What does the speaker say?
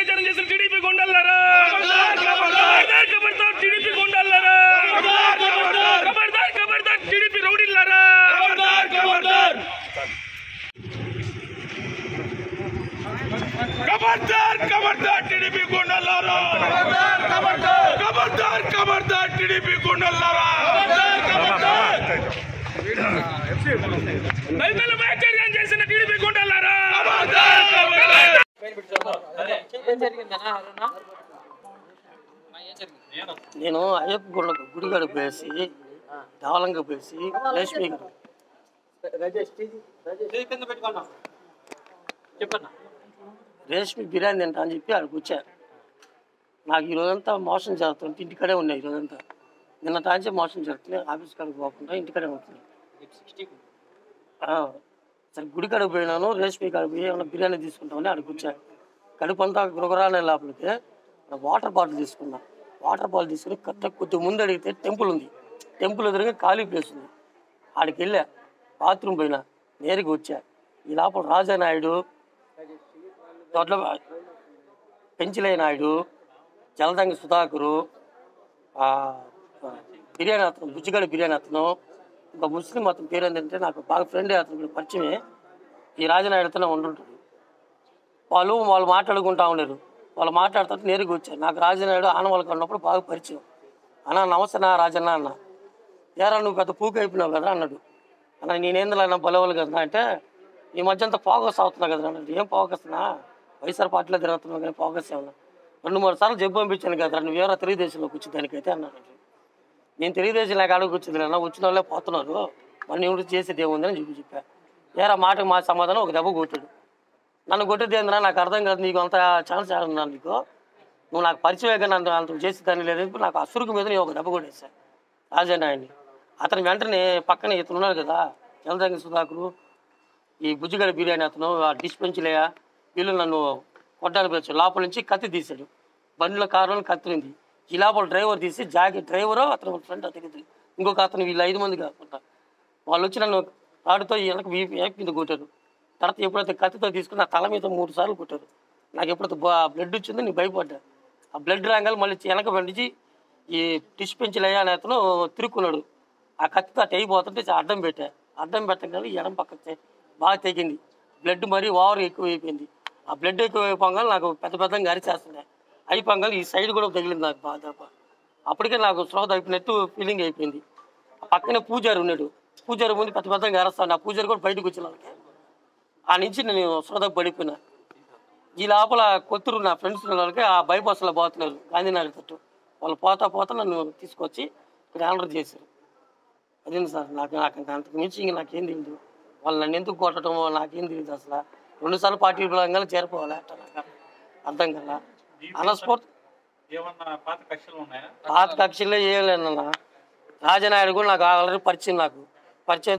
ప్రచారం చేసిన టీడీపీ గుండల్లారా ఖబర్దార్ ఖబర్దార్ టీడీపీ గుండల్లారా ఖబర్దార్ ఖబర్దార్ టీడీపీ రౌడీల్లారా ఖబర్దార్ ఖబర్దార్ టీడీపీ గుండల్లారా ఖబర్దార్ ఖబర్దార్ టీడీపీ గుండల్లారా దళితుల ప్రచారం చేసిన టీడీపీ గుండల్లారా ఏం జరిగిందన్నా అరుణ ఏం జరిగింది నేను అయ్యప్ప గుడి గుడిగడ పోయేసి ధవలంగా పోయేసి రేష్మి గారు ఇది కింద పెట్టుకున్నా చెప్పన్నా రేష్మి బిర్యానీ తింటా అని చెప్పి అక్కడికి వచ్చా నాకు ఈ రోజంతా మోసం జరుగుతుంది ఇంటికడే ఉన్నాయి ఈ రోజంతా నిన్న టాంచే మోసం జరుగుతుంది ఆఫీస్ కాడికి పోకుండా ఇంటికడే ఉంటుంది సిక్స్టీ ఆ, సరే గుడి కాడికి పోయినాను రేష్మి కాడికి పోయి ఏమైనా బిర్యానీ తీసుకుంటామని అక్కడికి వచ్చా కడుపు అంతా గురగురాలే లోపలికి నా వాటర్ బాటిల్ తీసుకున్నా వాటర్ బాటిల్ తీసుకుని కరెక్ట్గా కొద్దిగా ముందు అడిగితే టెంపుల్ ఉంది టెంపుల్ ఎదురుగా ఖాళీ ప్లేస్ ఉంది ఆడికి వెళ్ళా బాత్రూమ్ పోయినా నేరుగా వచ్చా ఈ లోపల రాజానాయుడు తోటలో పెంచిలయ్య నాయుడు జలదంగి సుధాకరు ఆ, ఆ, బిర్యానీ అతను బుజ్జిగడ బిర్యానీ అతను ఇంకా ముస్లిం అతని పేరు ఏంటంటే నాకు బాగా ఫ్రెండ్ అతను కూడా పరిచయమే ఈ రాజనాయుడుతోనే ఉంటుంటాడు వాళ్ళు వాళ్ళు మాట్లాడుకుంటా ఉండేరు వాళ్ళు మాట్లాడుతుంటే నేరుగా వచ్చారు నాకు రాజనాయుడు ఆనవాళ్ళకి ఉన్నప్పుడు బాగా పరిచయం అన్న నమస్తే నా రాజన్న అన్న ఏరా నువ్వు పెద్ద పూక అయిపోయినావు కదా అన్నాడు అన్న నేనేందులో అన్న బలవలు కదా అంటే ఈ మధ్య అంతా ఫోకస్ అవుతున్నా కదా అన్నాడు ఏం ఫోకస్నా వైఎస్ఆర్ పార్టీలో తిరుగుతున్నావు కానీ ఫోకస్ ఏమన్నా రెండు మూడు సార్లు జబ్బు పంపించాను కదా నువ్వు ఎవరో తెలుగుదేశంలోకి వచ్చి దానికైతే అన్నాడు నేను తెలుగుదేశం లేక అడుగు వచ్చింది నాన్న వచ్చిన వాళ్ళే పోతున్నారు మన ఎవరు చేసేది ఏముందని చెప్పి చెప్పా ఏరా మాటకు మా సమాధానం ఒక దెబ్బ కొట్టాడు నన్ను కొట్టేది ఏందిరా నాకు అర్థం కాదు నీకు అంత ఛాన్స్ ఆడున్నాను నీకు నువ్వు నాకు పరిచయం కానీ అంత అంత చేసి దాన్ని లేదు ఇప్పుడు నాకు అసురుకు మీద నేను ఒక దెబ్బ కొట్టేసా రాజానాయుడిని అతను వెంటనే పక్కన ఇతను ఉన్నాడు కదా జలదంగి సుధాకరు ఈ బుజ్జిగడ బిర్యానీ అతను ఆ డిష్ పెంచలేయా వీళ్ళు నన్ను కొట్టడానికి వచ్చాడు లోపల నుంచి కత్తి తీశాడు బండిలో కారులో కత్తి ఉంది ఈ లోపల డ్రైవర్ తీసి జాకెట్ డ్రైవరు అతను ఫ్రెండ్ అతనికి ఇంకొక అతను వీళ్ళు ఐదు మంది కాకుండా వాళ్ళు వచ్చి నన్ను రాడుతో వెనక వీపీ మీద కొట్టారు తర్వాత ఎప్పుడైతే కత్తితో తీసుకుని నా తల మీద మూడు సార్లు కొట్టారు నాకు ఎప్పుడైతే బ్లడ్ వచ్చిందో నేను భయపడ్డా ఆ బ్లడ్ రాగాలి మళ్ళీ వెనక పండించి ఈ డిష్ పెంచలేయా అనే అతను తిరుక్కున్నాడు ఆ కత్తితో అటు అయిపోతుంటే అడ్డం పెట్టా అడ్డం పెట్టగానే ఎడం పక్కకి బాగా తెగింది బ్లడ్ మరీ ఓవర్ ఎక్కువ అయిపోయింది ఆ బ్లడ్ ఎక్కువ అయిపోగానే నాకు పెద్ద పెద్దగా అరిచేస్తుండే అయిపోగానే ఈ సైడ్ కూడా తగిలింది నాకు బాగా దెబ్బ అప్పటికే నాకు స్లో తగ్గినట్టు ఫీలింగ్ అయిపోయింది ఆ పక్కనే పూజారి ఉన్నాడు పూజారి ముందు పెద్ద పెద్దగా అరస్తాను ఆ పూజారి కూడా బయటకు వచ్చిన వాళ్ళకి ఆ నుంచి నేను స్రోదకు పడిపోయినా ఈ లోపల కొత్తూరు నా ఫ్రెండ్స్ ఉన్న వాళ్ళకి ఆ బైపాస్లో పోతున్నారు గాంధీనగర్ తట్టు వాళ్ళు పోతా పోతా నన్ను తీసుకొచ్చి ఇక్కడ ఆర్డర్ చేశారు అదేంటి సార్ నాకు నాకు ఇంకా అంతకు మించి ఇంక నాకేం తెలియదు వాళ్ళు నన్ను ఎందుకు కొట్టడం నాకేం తెలియదు అసలు రెండుసార్లు పార్టీ బలంగా చేరిపోవాలి అట్ట నాకు అర్థం కదా అనస్ఫూర్తి ఏమన్నా పాత కక్షలు ఉన్నాయా పాత కక్షల్లో ఏం లేదన్న రాజనాయుడు కూడా నాకు ఆల్రెడీ పరిచయం నాకు పరిచయం